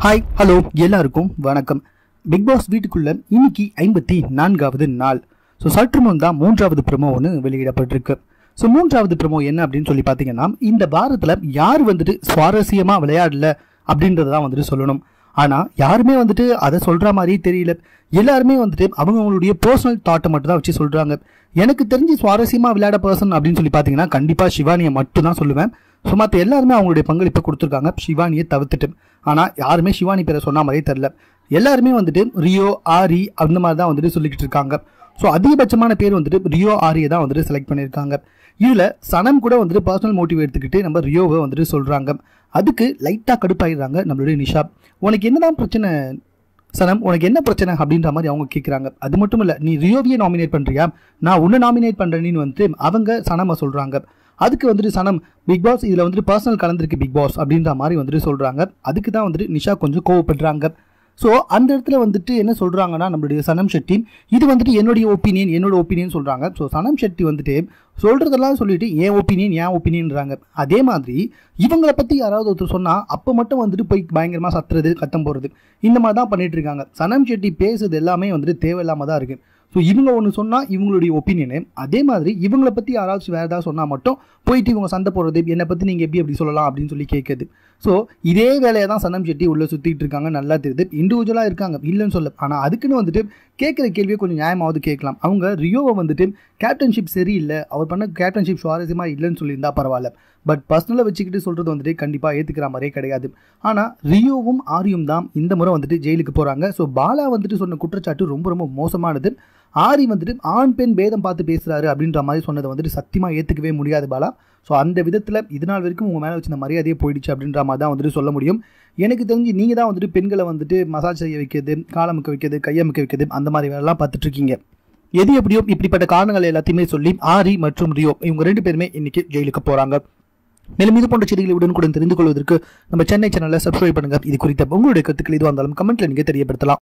hi hello எல்லாருக்கும் வணக்கம் big pass வீட்டுக்குள்ள இன்னைக்கு ஐம்பத்தி நான்காவது நாள் ஸோ சற்று முன் தான் மூன்றாவது ப்ரமோ ஒன்று வெளியிடப்பட்டிருக்கு ஸோ மூன்றாவது ப்ரமோ என்ன அப்படின்னு சொல்லி பார்த்தீங்கன்னா இந்த வாரத்தில் யார் வந்துட்டு சுவாரஸ்யமாக விளையாடல அப்படின்றத தான் வந்துட்டு சொல்லணும் ஆனால் யாருமே வந்துட்டு அதை சொல்கிற மாதிரி தெரியல எல்லாருமே வந்துட்டு அவங்கவுங்களுடைய பர்சனல் தாட்டை மட்டும் தான் வச்சு சொல்கிறாங்க எனக்கு தெரிஞ்சு சுவாரஸ்யமாக விளையாட பர்சன் அப்படின்னு சொல்லி பார்த்தீங்கன்னா கண்டிப்பாக சிவானியை மட்டும் தான் சொல்லுவேன் ஸோ மற்ற எல்லாருமே அவங்களுடைய பங்களிப்பை கொடுத்துருக்காங்க சிவானியை தவிர்த்துட்டு ஆனால் யாருமே சிவானி பேரை சொன்ன மாதிரியே தெரில எல்லாருமே வந்துட்டு ரியோ ஆரி அந்த மாதிரி தான் வந்துட்டு சொல்லிக்கிட்டு இருக்காங்க ஸோ அதிகபட்சமான பேர் வந்துட்டு ரியோ ஆரியை தான் வந்துட்டு செலக்ட் பண்ணியிருக்காங்க இதில் சனம் கூட வந்துட்டு பர்சனல் மோட்டிவ் எடுத்துக்கிட்டு நம்ம ரியோவை வந்துட்டு சொல்கிறாங்க அதுக்கு லைட்டாக கடுப்பாயிடுறாங்க நம்மளுடைய நிஷா உனக்கு என்னதான் பிரச்சனை சனம் உனக்கு என்ன பிரச்சனை அப்படின்ற மாதிரி அவங்க கேட்குறாங்க அது மட்டும் இல்லை நீ ரியோவியை நாமினேட் பண்ணுறியா நான் உன்னை நாமினேட் பண்ணுறேன்னு வந்துட்டு அவங்க சனமை சொல்கிறாங்க அதுக்கு வந்துட்டு சனம் பிக் பாஸ் இதில் வந்துட்டு பர்சனல் கலந்துருக்கு பிக் பாஸ் அப்படின்ற மாதிரி வந்துட்டு சொல்கிறாங்க அதுக்கு தான் வந்துட்டு நிஷா கொஞ்சம் கோவப்படுறாங்க ஸோ அந்த இடத்துல வந்துட்டு என்ன சொல்கிறாங்கன்னா நம்மளுடைய சனம் ஷெட்டி இது வந்துட்டு என்னுடைய ஒப்பீனியன் என்னோட ஒப்பீனியன் சொல்கிறாங்க ஸோ சனம் ஷெட்டி வந்துட்டு சொல்கிறதெல்லாம் சொல்லிட்டு என் ஒப்பீனியன் என் ஒப்பீனியன்றாங்க அதே மாதிரி இவங்களை பற்றி யாராவது ஒருத்தர் சொன்னால் அப்போ மட்டும் வந்துட்டு போய் பயங்கரமாக சத்துறது கத்தம் போகிறது இந்த மாதிரி தான் பண்ணிட்டு இருக்காங்க சனம் ஷெட்டி பேசுறது எல்லாமே வந்துட்டு தேவையில்லாமல் தான் இருக்குது ஸோ இவங்க ஒன்று சொன்னால் இவங்களுடைய ஒப்பீனியனு அதே மாதிரி இவங்களை பற்றி யாராச்சும் வேறு ஏதாவது சொன்னால் மட்டும் போயிட்டு இவங்க சண்டை போடுறது என்னை பற்றி நீங்கள் எப்படி எப்படி சொல்லலாம் அப்படின்னு சொல்லி கேட்குது ஸோ இதே வேலையை தான் சனம் செட்டி உள்ளே சுற்றிட்டு இருக்காங்க நல்லா தெரியுது இண்டிவிஜுவலாக இருக்காங்க இல்லைன்னு சொல்ல ஆனால் அதுக்குன்னு வந்துட்டு கேட்குற கேள்வியை கொஞ்சம் நியாயமாவது கேட்கலாம் அவங்க ரியோவை வந்துட்டு கேப்டன்ஷிப் சரியில்லை அவர் பண்ண கேப்டன்ஷிப் சுவாரஸ்யமாக இல்லைன்னு சொல்லியிருந்தா பரவாயில்ல பட் பர்சனலாக வச்சுக்கிட்டு சொல்கிறது வந்துட்டு கண்டிப்பாக ஏற்றுக்கிற மாதிரியே கிடையாது ஆனால் ரியோவும் ஆரியும் தான் இந்த முறை வந்துட்டு ஜெயிலுக்கு போகிறாங்க ஸோ பாலா வந்துட்டு சொன்ன குற்றச்சாட்டு ரொம்ப ரொம்ப மோசமானது ஆரி வந்துட்டு ஆண் பெண் பேதம் பார்த்து பேசுகிறாரு அப்படின்ற மாதிரி சொன்னதை வந்துட்டு சத்தியமாக ஏற்றுக்கவே முடியாது பாலா ஸோ அந்த விதத்தில் இது நாள் வரைக்கும் உங்கள் மேலே வச்சிருந்த மரியாதையே போயிடுச்சு அப்படின்ற மாதிரி தான் வந்துட்டு சொல்ல முடியும் எனக்கு தெரிஞ்சு நீங்கள் தான் வந்துட்டு பெண்களை வந்துட்டு மசாஜ் செய்ய வைக்கிறது காலமுக்க வைக்கிறது கையமுக்க வைக்கிறது அந்த மாதிரி வேலைலாம் பார்த்துட்டு இருக்கீங்க எது எப்படியோ இப்படிப்பட்ட காரணங்கள் எல்லாத்தையுமே சொல்லி ஆரி மற்றும் ரியோ இவங்க ரெண்டு பேருமே இன்னைக்கு ஜெயிலுக்கு போகிறாங்க மேலும் இது போன்ற செய்திகளை உடனுக்குடன் தெரிந்து கொள்வதற்கு நம்ம சென்னை சேனலை சப்ஸ்கிரைப் பண்ணுங்க இது குறித்த உங்களுடைய கருத்துக்கள் எதுவாக இருந்தாலும் கமெண்ட்ல நீங்க தெரியப்படுத்தலாம்